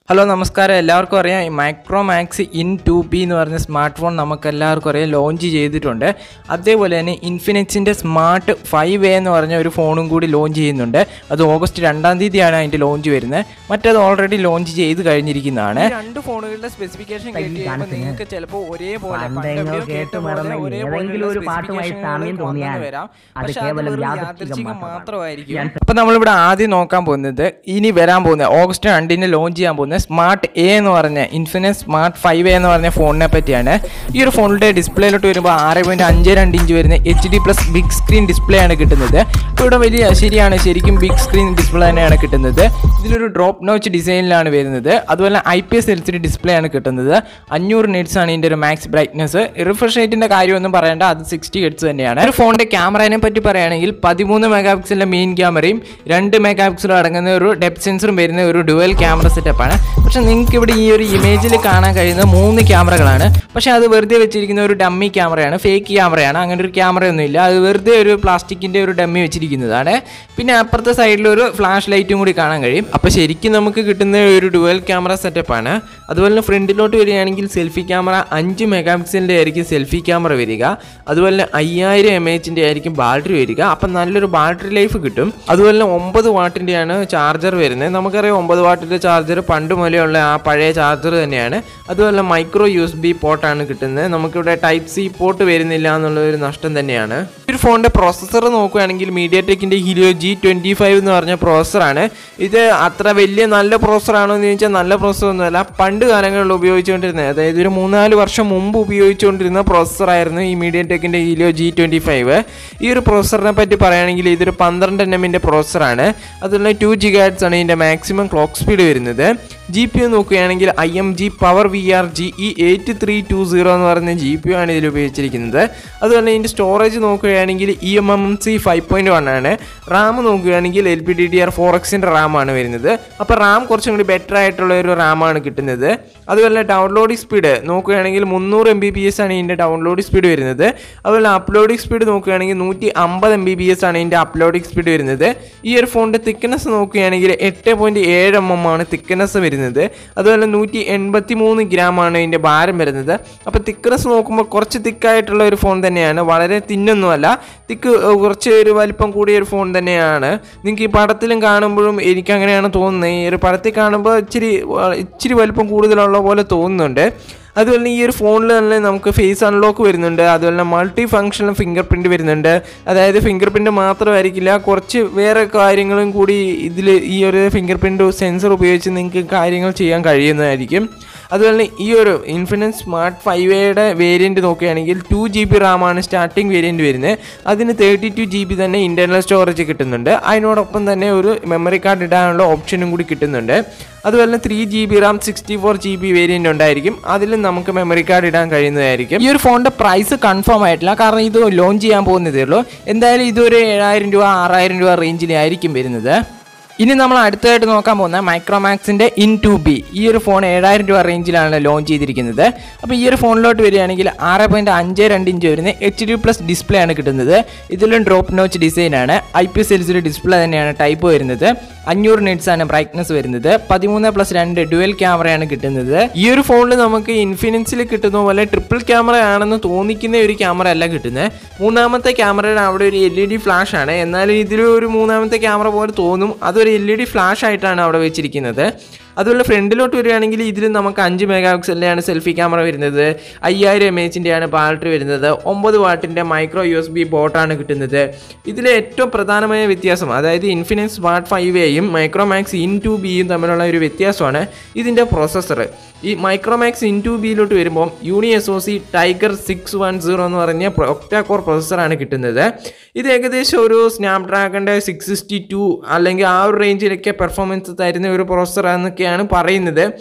hello നമസ്കാരം എല്ലാവർക്കും അറിയാം ഈ മൈക്രോമാക്സ് ഇൻ ടു ബി എന്ന് പറഞ്ഞ സ്മാർട്ട് ഫോൺ നമുക്ക് എല്ലാവർക്കും അറിയാം ലോഞ്ച് ചെയ്തിട്ടുണ്ട് അതേപോലെ തന്നെ ഇൻഫിനിക്സിൻ്റെ സ്മാർട്ട് ഫൈവ് എ എന്ന് പറഞ്ഞ ഒരു ഫോണും കൂടി ലോഞ്ച് ചെയ്യുന്നുണ്ട് അത് ഓഗസ്റ്റ് രണ്ടാം തീയതിയാണ് അതിൻ്റെ ലോഞ്ച് വരുന്നത് മറ്റേത് ഓൾറെഡി ലോഞ്ച് ചെയ്ത് കഴിഞ്ഞിരിക്കുന്നതാണ് രണ്ട് ഫോണുകളുടെ സ്പെസിഫിക്കേഷൻ കേട്ട് നിങ്ങൾക്ക് ചിലപ്പോൾ ഒരേപോലെ പണ്ടെങ്ങോ കേട്ട് മറന്നെങ്കിൽ ഏതെങ്കിലും ഒരു പാട്ടുമായി സാമ്യം തോന്നിയാൽ അത് കേവലം യാദൃച്ഛികം മാത്രമായിരിക്കും അപ്പൊ നമ്മളിവിടെ ആദ്യം നോക്കാൻ പോകുന്നത് ഇനി വരാൻ പോകുന്നത് ഓഗസ്റ്റ് രണ്ടിന് ലോഞ്ച് ചെയ്യാൻ പോകുന്നത് സ്മാർട്ട് എ എന്ന് പറഞ്ഞ ഇൻഫിനിക്സ് സ്മാർട്ട് ഫൈവ് എ എന്ന് പറഞ്ഞ ഫോണിനെ പറ്റിയാണ് ഈ ഒരു ഫോണിന്റെ ഡിസ്പ്ലേയിലോട്ട് വരുമ്പോൾ ആറ് പോയിന്റ് അഞ്ച് രണ്ട് ഇഞ്ച് വരുന്ന H D plus big screen display ആണ് കിട്ടുന്നത് ഇപ്പോൾ ഇവിടെ വലിയ ശരിയാണ് ശരിക്കും ബിഗ് സ്ക്രീൻ ഡിസ്പ്ലേ തന്നെയാണ് കിട്ടുന്നത് ഇതിലൊരു ഡ്രോപ്പ് നോച്ച് ഡിസൈനിലാണ് വരുന്നത് അതുപോലെ I P S L C D display ആണ് കിട്ടുന്നത് അഞ്ഞൂറ് നിറ്റ്സ് ആണ് ഇതിന്റെ ഒരു മാക്സ് ബ്രൈറ്റ്നസ് റിഫ്രഷ് റേറ്റിന്റെ കാര്യമൊന്നും പറയേണ്ട അത് സിക്സ്റ്റി ഹെഡ്സ് തന്നെയാണ് ഒരു ഫോണിന്റെ ക്യാമറയെ പറ്റി പറയുകയാണെങ്കിൽ പതിമൂന്ന് മെഗാ പിക്സലിന്റെ മെയിൻ ക്യാമറയും രണ്ട് മെഗാ പിക്സലും അടങ്ങുന്ന ഒരു ഡെപ്ത് സെൻസറും വരുന്ന ഒരു ഡുവൽ ക്യാമറ സെറ്റപ്പാണ് പക്ഷെ നിങ്ങൾക്ക് ഇവിടെ ഈ ഒരു ഇമേജിൽ കാണാൻ കഴിയുന്ന മൂന്ന് ക്യാമറകളാണ് പക്ഷെ അത് വെറുതെ വെച്ചിരിക്കുന്ന ഒരു ഡമ്മി ക്യാമറയാണ് ഫേക്ക് ക്യാമറയാണ് അങ്ങനെ ഒരു ക്യാമറയൊന്നുമില്ല അത് വെറുതെ ഒരു പ്ലാസ്റ്റിക്കിന്റെ ഒരു ഡമ്മി വെച്ചിരിക്കുന്നതാണ് പിന്നെ അപ്പുറത്തെ സൈഡിൽ ഒരു ഫ്ലാഷ് ലൈറ്റും കൂടി കാണാൻ കഴിയും അപ്പോൾ ശരിക്കും നമുക്ക് കിട്ടുന്ന ഒരു ഡുവൽ ക്യാമറ സെറ്റപ്പാണ് അതുപോലെ തന്നെ ഫ്രണ്ടിലോട്ട് വരികയാണെങ്കിൽ സെൽഫി ക്യാമറ അഞ്ച് മെഗാ പിക്സലിൻ്റെ ആയിരിക്കും സെൽഫി ക്യാമറ വരിക അതുപോലെ തന്നെ അയ്യായിരം എം എച്ചിൻ്റെ ആയിരിക്കും ബാറ്ററി വരിക അപ്പം നല്ലൊരു ബാറ്ററി ലൈഫ് കിട്ടും അതുപോലെ തന്നെ ഒമ്പത് വാട്ടിൻ്റെയാണ് ചാർജർ വരുന്നത് നമുക്കറിയാം ഒമ്പത് വാട്ടിൻ്റെ ചാർജർ പണ്ട് മുതലുള്ള ആ പഴയ ചാർജർ തന്നെയാണ് അതുപോലെ മൈക്രോ യു എസ് ബി പോർട്ടാണ് കിട്ടുന്നത് നമുക്കിവിടെ ടൈപ്പ് സി പോർട്ട് വരുന്നില്ല എന്നുള്ള ഒരു നഷ്ടം തന്നെയാണ് ഈ ഒരു ഫോണിൻ്റെ പ്രോസസ്സർ നോക്കുകയാണെങ്കിൽ മീഡിയ ടെക്കിൻ്റെ ഹീലിയോ ജി ട്വൻറ്റി ഫൈവ് എന്ന് പറഞ്ഞ പ്രോസസ്സറാണ് ഇത് അത്ര വലിയ നല്ല പ്രോസസ്സറാണോ എന്ന് ചോദിച്ചാൽ നല്ല പ്രോസസ്സർ ഒന്നുമല്ല പണ്ട് കാലങ്ങളിൽ ഉപയോഗിച്ചുകൊണ്ടിരുന്നത് അതായത് ഒരു മൂന്നാല് വർഷം മുമ്പ് ഉപയോഗിച്ചുകൊണ്ടിരുന്ന പ്രോസസ്സറായിരുന്നു ഈ മീഡിയ ടെക്കിൻ്റെ ഹീലിയോ ജി ട്വൻറ്റി ഫൈവ് ഈ ഒരു പ്രോസസ്സറിനെ പറ്റി പറയുകയാണെങ്കിൽ ഇതൊരു പന്ത്രണ്ട് എൻ എമ്മിൻ്റെ പ്രോസസ്സറാണ് അതുപോലെ ടു ജി ഗാഡ്സ് ആണ് ഇതിൻ്റെ മാക്സിമം ക്ലോക്ക് സ്പീഡ് വരുന്നത് ജി പി യു നോക്കുകയാണെങ്കിൽ I M G power V R G E eight three two zero എന്ന് പറയുന്ന ജി പി യു ആണ് ഇതിൽ ഉപയോഗിച്ചിരിക്കുന്നത് അതുപോലെ ഇതിൻ്റെ സ്റ്റോറേജ് നോക്കുകയാണെങ്കിൽ E M M C five point one ആണ് റാം നോക്കുകയാണെങ്കിൽ L P D D R four എക്സിൻ്റെ റാമാണ് വരുന്നത് അപ്പോൾ റാം കുറച്ചും കൂടി ബെറ്റർ ആയിട്ടുള്ള ഒരു റാമാണ് കിട്ടുന്നത് അതുപോലെ ഡൗൺലോഡിംഗ് സ്പീഡ് നോക്കുകയാണെങ്കിൽ മുന്നൂറ് എം ബി ബി എസ് ആണ് ഇതിൻ്റെ ഡൗൺലോഡിംഗ് സ്പീഡ് വരുന്നത് അതുപോലെ അപ്ലോഡിംഗ് സ്പീഡ് നോക്കുകയാണെങ്കിൽ നൂറ്റി അമ്പത് എം ബി ബി എസ് ആണ് ഇതിൻ്റെ അപ്ലോഡിംഗ് സ്പീഡ് വരുന്നത് ഈ ഒരു ഫോണിൻ്റെ തിക്നെസ് നോക്കുകയാണെങ്കിൽ എട്ട് പോയിൻറ്റ് ഏഴ് എം എം ആണ് തിക്നെസ് വരുന്നത് അതുപോലെ നൂറ്റി എൺപത്തി മൂന്ന് ഗ്രാം ആണ് ഇതിൻ്റെ ഭാരം വരുന്നത് അപ്പോൾ തിക്നെസ് നോക്കുമ്പോൾ കുറച്ച് തിക്കായിട്ടുള്ള ഒരു ഫോൺ തന്നെയാണ് വളരെ തിന്നൊന്നുമല്ല തിക്ക് കുറച്ച് ഒരു വലിപ്പം കൂടിയ ഒരു ഫോൺ തന്നെയാണ് നിങ്ങൾക്ക് ഈ പടത്തിലും കാണുമ്പോഴും എനിക്ക് അങ്ങനെയാണ് തോന്നുന്നത് ഈ ഒരു പടത്തിൽ കാണുമ്പോൾ ഇച്ചിരി വ- ഇച്ചിരി വലിപ്പം കൂടുതലുള്ള പോലെ തോന്നുന്നുണ്ട് അതുപോലെ തന്നെ ഈ ഒരു ഫോണിൽ തന്നെ നമുക്ക് ഫേസ് അൺലോക്ക് വരുന്നുണ്ട് അതുപോലെ തന്നെ മൾട്ടി ഫങ്ഷണൽ ഫിംഗർ പ്രിൻറ്റ് വരുന്നുണ്ട് അതായത് ഫിംഗർ പ്രിൻറ്റ് മാത്രമായിരിക്കില്ല കുറച്ച് വേറെ കാര്യങ്ങളും കൂടി ഇതിൽ ഈ ഒരു ഫിംഗർ പ്രിൻറ്റ് സെൻസർ ഉപയോഗിച്ച് നിങ്ങൾക്ക് കാര്യങ്ങൾ ചെയ്യാൻ കഴിയുന്നതായിരിക്കും അതുപോലെ തന്നെ ഈ ഒരു ഇൻഫിനിറ്റ് സ്മാർട്ട് ഫൈവ് എയുടെ വേരിയൻറ്റ് നോക്കുകയാണെങ്കിൽ ടു ജി ബി റാമാണ് സ്റ്റാർട്ടിംഗ് വേരിയൻറ്റ് വരുന്നത് അതിന് തേർട്ടി ടു ജി ബി തന്നെ ഇൻറ്റർണൽ സ്റ്റോറേജ് കിട്ടുന്നുണ്ട് അതിനോടൊപ്പം തന്നെ ഒരു മെമ്മറി കാർഡ് ഇടാനുള്ള ഓപ്ഷനും കൂടി കിട്ടുന്നുണ്ട് അതുപോലെ തന്നെ three G B RAM sixty four G B variant ഉണ്ടായിരിക്കും അതിലും നമുക്ക് മെമ്മറി കാർഡ് ഇടാൻ കഴിയുന്നതായിരിക്കും ഈ ഒരു ഫോണിൻ്റെ പ്രൈസ് കൺഫേം ആയിട്ടില്ല കാരണം ഇത് ലോഞ്ച് ചെയ്യാൻ പോകുന്നതേ ഉള്ളൂ എന്തായാലും ഇതൊരു ഏഴായിരം രൂപ ആറായിരം രൂപ റേഞ്ചിലായിരിക്കും വരുന്നത് ഇനി നമ്മൾ അടുത്തതായിട്ട് നോക്കാൻ പോകുന്ന മൈക്രോമാക്സിൻ്റെ ഇൻ ടു ബി ഈ ഒരു ഫോൺ ഏഴായിരം രൂപ റേഞ്ചിലാണ് ലോഞ്ച് ചെയ്തിരിക്കുന്നത് അപ്പോൾ ഈ ഒരു ഫോണിലോട്ട് വരികയാണെങ്കിൽ ആറ് പോയിൻറ്റ് അഞ്ച് രണ്ട് ഇഞ്ച് വരുന്ന എച്ച് ഡി പ്ലസ് ഡിസ്പ്ലേ ആണ് കിട്ടുന്നത് ഇതിലും ഡ്രോപ്പ് നോച്ച് ഡിസൈനാണ് I P S L C display തന്നെയാണ് ടൈപ്പ് വരുന്നത് അഞ്ഞൂറ് നിറ്റ്സ് ആണ് ബ്രൈറ്റ്നസ് വരുന്നത് പതിമൂന്ന് പ്ലസ് രണ്ട് ഡുവൽ ക്യാമറയാണ് കിട്ടുന്നത് ഈ ഒരു ഫോണിൽ നമുക്ക് ഇൻഫിനിക്സിൽ കിട്ടുന്ന പോലെ ട്രിപ്പിൾ ക്യാമറ ആണെന്ന് തോന്നിക്കുന്ന ഒരു ക്യാമറ അല്ല കിട്ടുന്നത് മൂന്നാമത്തെ ക്യാമറയുടെ അവിടെ ഒരു എൽ ഇ ഡി ഫ്ലാഷ് ആണ് എന്നാലും ഇതിൽ ഒരു മൂന്നാമത്തെ ക്യാമറ പോലെ തോന്നും അതൊരു എൽ ഇ ഡി ഫ്ലാഷ് ആയിട്ടാണ് അവിടെ വെച്ചിരിക്കുന്നത് അതുപോലെ ഫ്രണ്ടിലോട്ട് വരികയാണെങ്കിൽ ഇതിൽ നമുക്ക് അഞ്ച് മെഗാ പിക്സലിൻ്റെയാണ് സെൽഫി ക്യാമറ വരുന്നത് അയ്യായിരം എം എച്ചിൻ്റെയാണ് ബാറ്ററി വരുന്നത് ഒമ്പത് വാട്ടിൻ്റെ മൈക്രോ യു എസ് ബി ബോട്ടാണ് കിട്ടുന്നത് ഇതിലെ ഏറ്റവും പ്രധാനമായ വ്യത്യാസം അതായത് ഇൻഫിനിക്സ് സ്മാർട്ട് ഫൈവ് എയും മൈക്രോമാക്സ് ഇൻ ടു ബിയും തമ്മിലുള്ള ഒരു വ്യത്യാസമാണ് ഇതിൻ്റെ പ്രോസസ്സർ ഈ മൈക്രോമാക്സ് ഇൻ ടു ബിയിലോട്ട് വരുമ്പോൾ Unisoc Tiger six one zero എന്ന് പറഞ്ഞ ഒക്ടാകോർ പ്രോസസ്സറാണ് കിട്ടുന്നത് ഇത് ഏകദേശം ഒരു സ്നാപ്ഡ്രാഗണിൻ്റെ സിക്സ് സിക്സ്റ്റി ടു അല്ലെങ്കിൽ ആ ഒരു റേഞ്ചിലൊക്കെ പെർഫോമൻസ് തരുന്ന ഒരു പ്രോസസ്സർ എന്നൊക്കെയാണ് പറയുന്നത്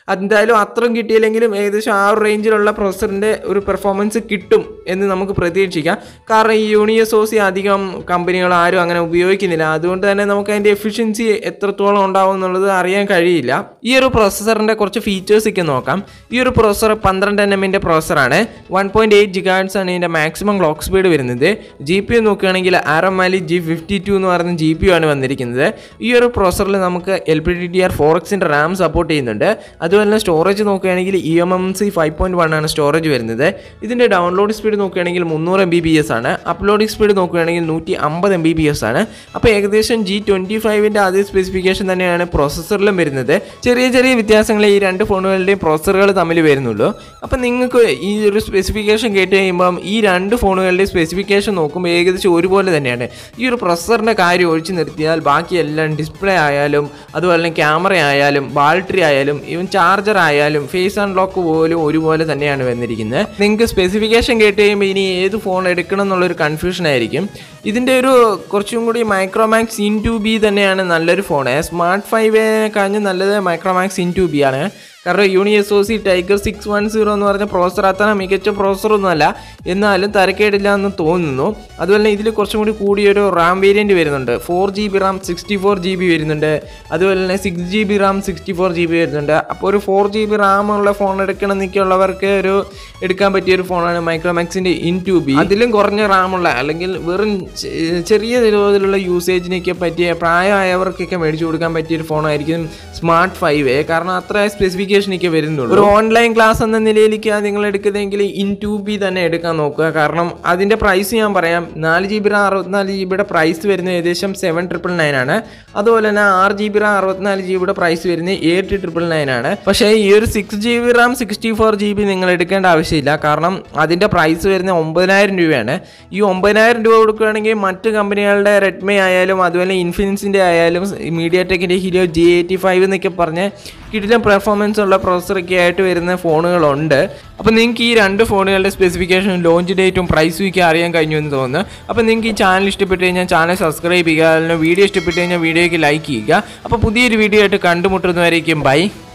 എന്തായാലും അത്രയും കിട്ടിയില്ലെങ്കിലും ഏകദേശം ആ ഒരു റേഞ്ചിലുള്ള പ്രൊസസറിൻ്റെ ഒരു പെർഫോമൻസ് കിട്ടും എന്ന് നമുക്ക് പ്രതീക്ഷിക്കാം കാരണം ഈ യൂണിയസോസി അധികം കമ്പനികൾ ആരും അങ്ങനെ ഉപയോഗിക്കുന്നില്ല അതുകൊണ്ട് തന്നെ നമുക്ക് അതിൻ്റെ എഫിഷ്യൻസി എത്രത്തോളം ഉണ്ടാവും എന്നുള്ളത് അറിയാൻ കഴിയില്ല ഈ ഒരു പ്രൊസസ്സറിൻ്റെ കുറച്ച് ഫീച്ചേഴ്സ് ഒക്കെ നോക്കാം ഈ ഒരു പ്രൊസസ്സർ പന്ത്രണ്ട് എൻ എമ്മിൻ്റെ പ്രൊസസ്സറാണ് വൺ പോയിൻറ്റ് എയ്റ്റ് ജിഗാഡ്സ് ആണ് ഇതിൻ്റെ മാക്സിമം ക്ലോക്ക് സ്പീഡ് വരുന്നത് ജി പി യു നോക്കുകയാണെങ്കിൽ ആറമാലി ജി ഫിഫ്റ്റി ടു എന്ന് പറയുന്ന ജി പി യു ആണ് വന്നിരിക്കുന്നത് ഈ ഒരു പ്രൊസസ്സറിൽ നമുക്ക് L P D D R four എക്സിൻ്റെ റാം സപ്പോർട്ട് ചെയ്യുന്നുണ്ട് അതുപോലെ തന്നെ സ്റ്റോറേജ് നോക്കുകയാണെങ്കിൽ E M M C five point one ആണ് സ്റ്റോറേജ് വരുന്നത് ഇതിൻ്റെ ഡൗൺലോഡ് സ്പീഡ് നോക്കുകയാണെങ്കിൽ മുന്നൂറ് എം ബി ബി എസ് ആണ് അപ്ലോഡിംഗ് സ്പീഡ് നോക്കുകയാണെങ്കിൽ നൂറ്റി അമ്പത് എം ബി ബി എസ് ആണ് അപ്പോൾ ഏകദേശം ജി ട്വൻറ്റി ഫൈവിൻ്റെ അതേ സ്പെസിഫിക്കേഷൻ തന്നെയാണ് പ്രോസസ്സറിലും വരുന്നത് ചെറിയ ചെറിയ വ്യത്യാസങ്ങൾ ഈ രണ്ട് ഫോണുകളുടെയും പ്രോസസ്സറുകൾ തമ്മിൽ വരുന്നുള്ളൂ അപ്പം നിങ്ങൾക്ക് ഈ ഒരു സ്പെസിഫിക്കേഷൻ കേട്ട് കഴിയുമ്പം ഈ രണ്ട് ഫോണുകളുടെയും സ്പെസിഫിക്കേഷൻ നോക്കുമ്പോൾ ഏകദേശം ഒരുപോലെ തന്നെയാണ് ഈ ഒരു പ്രൊസസ്സറിൻ്റെ കാര്യം ഒഴിച്ചു നിർത്തിയാൽ ബാക്കിയെല്ലാം ഡിസ്പ്ലേ ആയാലും അതുപോലെ തന്നെ ക്യാമറ ആയാലും ബാറ്ററി ആയാലും ഈവൻ ചാർജർ ആയാലും ഫേസ് അൺലോക്ക് പോലും ഒരുപോലെ തന്നെയാണ് വന്നിരിക്കുന്നത് നിങ്ങൾക്ക് സ്പെസിഫിക്കേഷൻ കേട്ട് കഴിയുമ്പോൾ ഇനി ഏത് ഫോൺ എടുക്കണം എന്നുള്ളൊരു കൺഫ്യൂഷൻ ആയിരിക്കും ഇതിൻ്റെ ഒരു കുറച്ചും കൂടി മൈക്രോമാക്സ് ഇൻ ടു ബി തന്നെയാണ് നല്ലൊരു ഫോൺ സ്മാർട്ട് ഫൈവ് കഴിഞ്ഞ് നല്ലത് മൈക്രോമാക്സ് ഇൻ ടു ബി ആണ് കാരണം Unisoc Tiger six one zero എന്ന് പറഞ്ഞ പ്രോസർ അത്ര മികച്ച പ്രോസറൊന്നുമല്ല എന്നാലും തരക്കേടില്ല എന്ന് തോന്നുന്നു അതുപോലെ തന്നെ ഇതിൽ കുറച്ചും കൂടി കൂടിയൊരു റാം വേരിയൻറ്റ് വരുന്നുണ്ട് four G B RAM sixty four G B വരുന്നുണ്ട് അതുപോലെ തന്നെ six G B RAM sixty four G B വരുന്നുണ്ട് അപ്പോൾ ഒരു ഫോർ ജി ബി റാം ഉള്ള ഫോൺ എടുക്കണം എന്നൊക്കെയുള്ളവർക്ക് ഒരു എടുക്കാൻ പറ്റിയ ഒരു ഫോണാണ് മൈക്രോമാക്സിൻ്റെ ഇൻ ടു ബി അതിലും കുറഞ്ഞ റാമുള്ള അല്ലെങ്കിൽ വെറും ചെ- ചെറിയ തോതിലുള്ള യൂസേജിനൊക്കെ പറ്റിയ പ്രായമായവർക്കൊക്കെ മേടിച്ചു കൊടുക്കാൻ പറ്റിയ ഒരു ഫോണായിരിക്കും സ്മാർട്ട് ഫൈവ് കാരണം അത്ര സ്പെസിഫിക്കേഷനൊക്കെ വരുന്നുള്ളൂ ഒരു ഓൺലൈൻ ക്ലാസ് എന്ന നിലയിലേക്ക് നിങ്ങൾ എടുക്കുന്നതെങ്കിൽ ഇൻ ടു ബി തന്നെ എടുക്കാൻ നോക്കുക കാരണം അതിൻ്റെ പ്രൈസ് ഞാൻ പറയാം നാല് ജി ബി റാം അറുപത്തിനാല് ജി ബിയുടെ പ്രൈസ് വരുന്നത് ഏകദേശം സെവൻ ട്രിപ്പിൾ നയൻ ആണ് അതുപോലെ തന്നെ ആറ് ജി ബി റാം അറുപത്തിനാല് ജി ബിയുടെ പ്രൈസ് വരുന്നത് എയ്റ്റ് ട്രിപ്പിൾ നയൻ ആണ് പക്ഷേ ഈ ഒരു six G B RAM sixty four G B നിങ്ങൾ എടുക്കേണ്ട ആവശ്യമില്ല കാരണം അതിൻ്റെ പ്രൈസ് വരുന്നത് ഒമ്പതിനായിരം രൂപയാണ് ഈ ഒമ്പതിനായിരം രൂപ കൊടുക്കുകയാണെങ്കിൽ മറ്റ് കമ്പനികളുടെ റെഡ്മി ആയാലും അതുപോലെ ഇൻഫിനിക്സിൻ്റെ ആയാലും മീഡിയ ടെക്കിൻ്റെ ഹീരോ ജി എയ്റ്റി ഫൈവ് എന്നൊക്കെ പറഞ്ഞ് കിടിലം പെർഫോമൻസ് ഉള്ള പ്രോസറൊക്കെ ആയിട്ട് വരുന്ന ഫോണുകളുണ്ട് അപ്പോൾ നിങ്ങൾക്ക് ഈ രണ്ട് ഫോണുകളുടെ സ്പെസിഫിക്കേഷൻ ലോഞ്ച് ഡേറ്റും പ്രൈസും ഒക്കെ അറിയാൻ കഴിഞ്ഞു എന്ന് തോന്നുന്നു അപ്പോൾ നിങ്ങൾക്ക് ഈ ചാനൽ ഇഷ്ടപ്പെട്ട് കഴിഞ്ഞാൽ ചാനൽ സബ്സ്ക്രൈബ് ചെയ്യുക അല്ലെങ്കിൽ വീഡിയോ ഇഷ്ടപ്പെട്ട് കഴിഞ്ഞാൽ വീഡിയോയ്ക്ക് ലൈക്ക് ചെയ്യുക അപ്പോൾ പുതിയൊരു വീഡിയോ ആയിട്ട് കണ്ടുമുട്ടുന്നവരേക്കും ബൈ